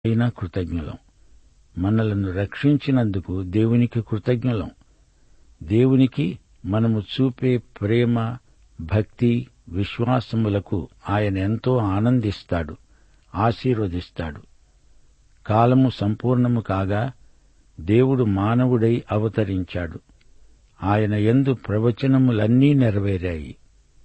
అయినా కృతజ్ఞులం మనలను రక్షించినందుకు దేవునికి కృతజ్ఞులం దేవునికి మనము చూపే ప్రేమ భక్తి విశ్వాసములకు ఆయన ఎంతో ఆనందిస్తాడు ఆశీర్వదిస్తాడు కాలము సంపూర్ణము కాగా దేవుడు మానవుడై అవతరించాడు ఆయన యందు ప్రవచనములన్నీ నెరవేరాయి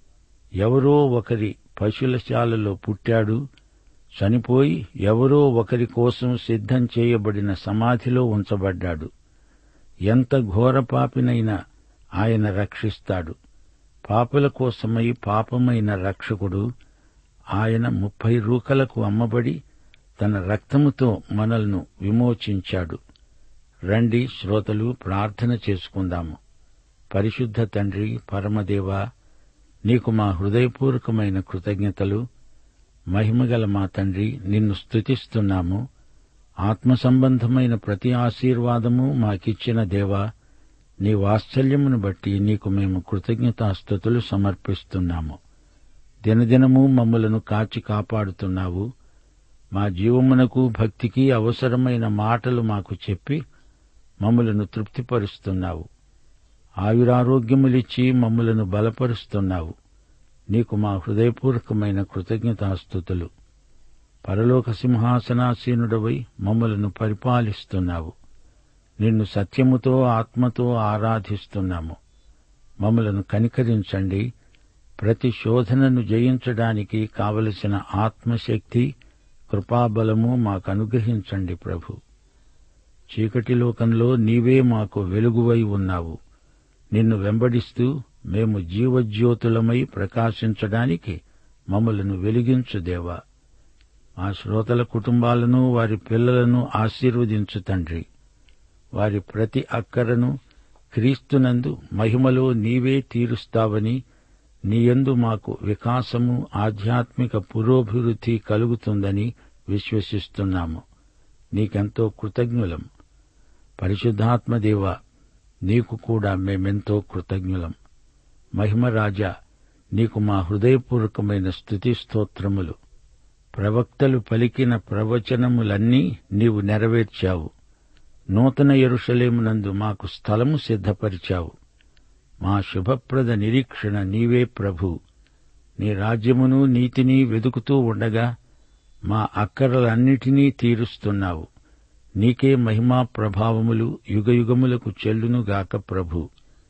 ఎవరో ఒకరి పశులశాలలో పుట్టాడు చనిపోయి ఎవరో ఒకరి కోసం సిద్ధం చేయబడిన సమాధిలో ఉంచబడ్డాడు ఎంత ఘోరపాపినైనా ఆయన రక్షిస్తాడు పాపుల కోసమై పాపమైన రక్షకుడు ఆయన ముప్పై రూకలకు అమ్మబడి తన రక్తముతో మనల్ని విమోచించాడు రండి శ్రోతలు ప్రార్థన చేసుకుందాము పరిశుద్ధ తండ్రి పరమదేవ నీకు మా హృదయపూర్వకమైన కృతజ్ఞతలు మహిమగల మా తండ్రి నిన్ను స్తుతిస్తున్నాము ఆత్మ సంబంధమైన ప్రతి ఆశీర్వాదము మాకిచ్చిన దేవా నీ వాత్సల్యమును బట్టి నీకు మేము కృతజ్ఞతాస్థుతులు సమర్పిస్తున్నాము దినదినము మమ్మలను కాచి కాపాడుతున్నావు మా జీవమునకు భక్తికి అవసరమైన మాటలు మాకు చెప్పి మమ్మలను తృప్తిపరుస్తున్నావు ఆయురారోగ్యములిచ్చి మమ్మలను బలపరుస్తున్నావు నీకు మా హృదయపూర్వకమైన కృతజ్ఞతాస్థుతులు పరలోక సింహాసనాసీనుడవై మమ్మలను పరిపాలిస్తున్నావు నిన్ను సత్యముతో ఆత్మతో ఆరాధిస్తున్నాము మమ్మలను కనికరించండి ప్రతి శోధనను జయించడానికి కావలసిన ఆత్మశక్తి కృపాబలము మాకు అనుగ్రహించండి ప్రభు చీకటి లోకంలో నీవే మాకు వెలుగువై ఉన్నావు నిన్ను వెంబడిస్తూ మేము జీవజ్యోతులమై ప్రకాశించడానికి మమ్మలను వెలిగించు దేవా మా శ్రోతల కుటుంబాలను వారి పిల్లలను ఆశీర్వదించు తండ్రి వారి ప్రతి అక్కరను క్రీస్తునందు మహిమలో నీవే తీరుస్తావని నీయందు మాకు వికాసము ఆధ్యాత్మిక పురోభివృద్ధి కలుగుతుందని విశ్వసిస్తున్నాము నీకెంతో కృతజ్ఞులం పరిశుద్ధాత్మదేవ నీకు కూడా మేమెంతో కృతజ్ఞులం మహిమరాజా నీకు మా హృదయపూర్వకమైన స్తుతి స్తోత్రములు ప్రవక్తలు పలికిన ప్రవచనములన్నీ నీవు నెరవేర్చావు నూతన ఎరుషలేమునందు మాకు స్థలము సిద్ధపరిచావు మా శుభప్రద నిరీక్షణ నీవే ప్రభు నీ రాజ్యమును నీతిని వెదుకుతూ ఉండగా మా అక్కరలన్నిటినీ తీరుస్తున్నావు నీకే మహిమా ప్రభావములు యుగయుగములకు చెల్లునుగాక ప్రభు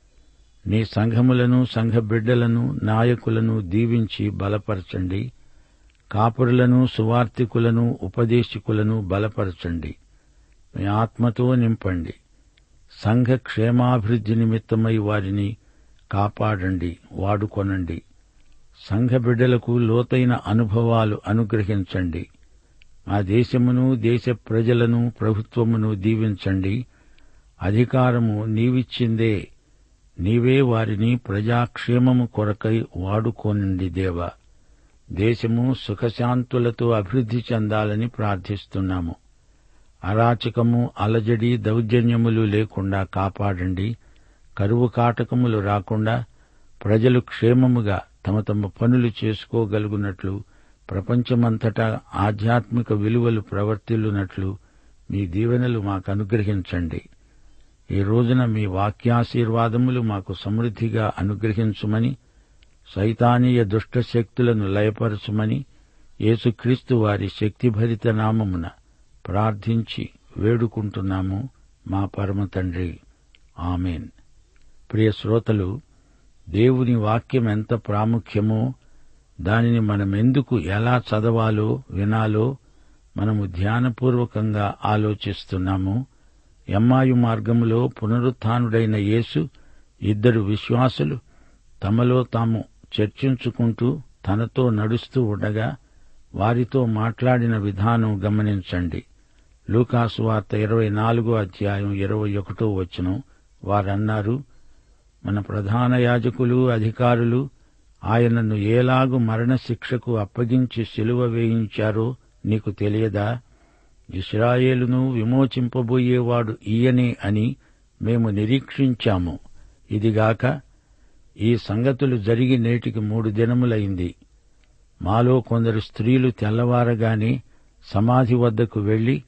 నీ సంఘములను సంఘ బిడ్డలను నాయకులను దీవించి బలపరచండి కాపురులను సువార్తికులను ఉపదేశకులను బలపరచండి మీ ఆత్మతో నింపండి సంఘ క్షేమాభివృద్ధి నిమిత్తమై వారిని కాపాడండి వాడుకొనండి సంఘ బిడ్డలకు లోతైన అనుభవాలు అనుగ్రహించండి మా దేశమును దేశ ప్రజలను ప్రభుత్వమును దీవించండి అధికారము నీవిచ్చిందే నీవే వారిని ప్రజాక్షేమము కొరకై వాడుకోనండి దేవా దేశము సుఖశాంతులతో అభివృద్ధి చెందాలని ప్రార్థిస్తున్నాము అరాచకము అలజడి దౌర్జన్యములు లేకుండా కాపాడండి కరువు కాటకములు రాకుండా ప్రజలు క్షేమముగా తమ తమ పనులు చేసుకోగలుగునట్లు ప్రపంచమంతటా ఆధ్యాత్మిక విలువలు ప్రవర్తిల్లునట్లు మీ దీవెనలు మాకు అనుగ్రహించండి ఈ రోజున మీ వాక్యాశీర్వాదములు మాకు సమృద్ధిగా అనుగ్రహించుమని సైతానీయ దుష్ట శక్తులను లయపరచుమని యేసుక్రీస్తు వారి శక్తిభరిత నామమున ప్రార్థించి వేడుకుంటున్నాము మా పరమ తండ్రి ఆమెన్ ప్రియ శ్రోతలు దేవుని వాక్యం ఎంత ప్రాముఖ్యమో దానిని మనమెందుకు ఎలా చదవాలో వినాలో మనము ధ్యానపూర్వకంగా ఆలోచిస్తున్నాము ఎమ్మాయు మార్గములో పునరుత్డైన యేసు ఇద్దరు విశ్వాసులు తమలో తాము చర్చించుకుంటూ తనతో నడుస్తూ ఉండగా వారితో మాట్లాడిన విధానం గమనించండి లూకాసు వార్త ఇరవై నాలుగో అధ్యాయం ఇరవై ఒకటో వచనం వారన్నారు మన ప్రధాన యాజకులు అధికారులు ఆయనను ఏలాగు మరణశిక్షకు అప్పగించి సిలువ వేయించారో నీకు తెలియదా ఇస్రాయేలును విమోచింపబోయేవాడు ఈయనే అని మేము నిరీక్షించాము ఇదిగాక ఈ సంగతులు జరిగి నేటికి మూడు దినములైంది మాలో కొందరు స్త్రీలు తెల్లవారగానే సమాధి వద్దకు వెళ్లి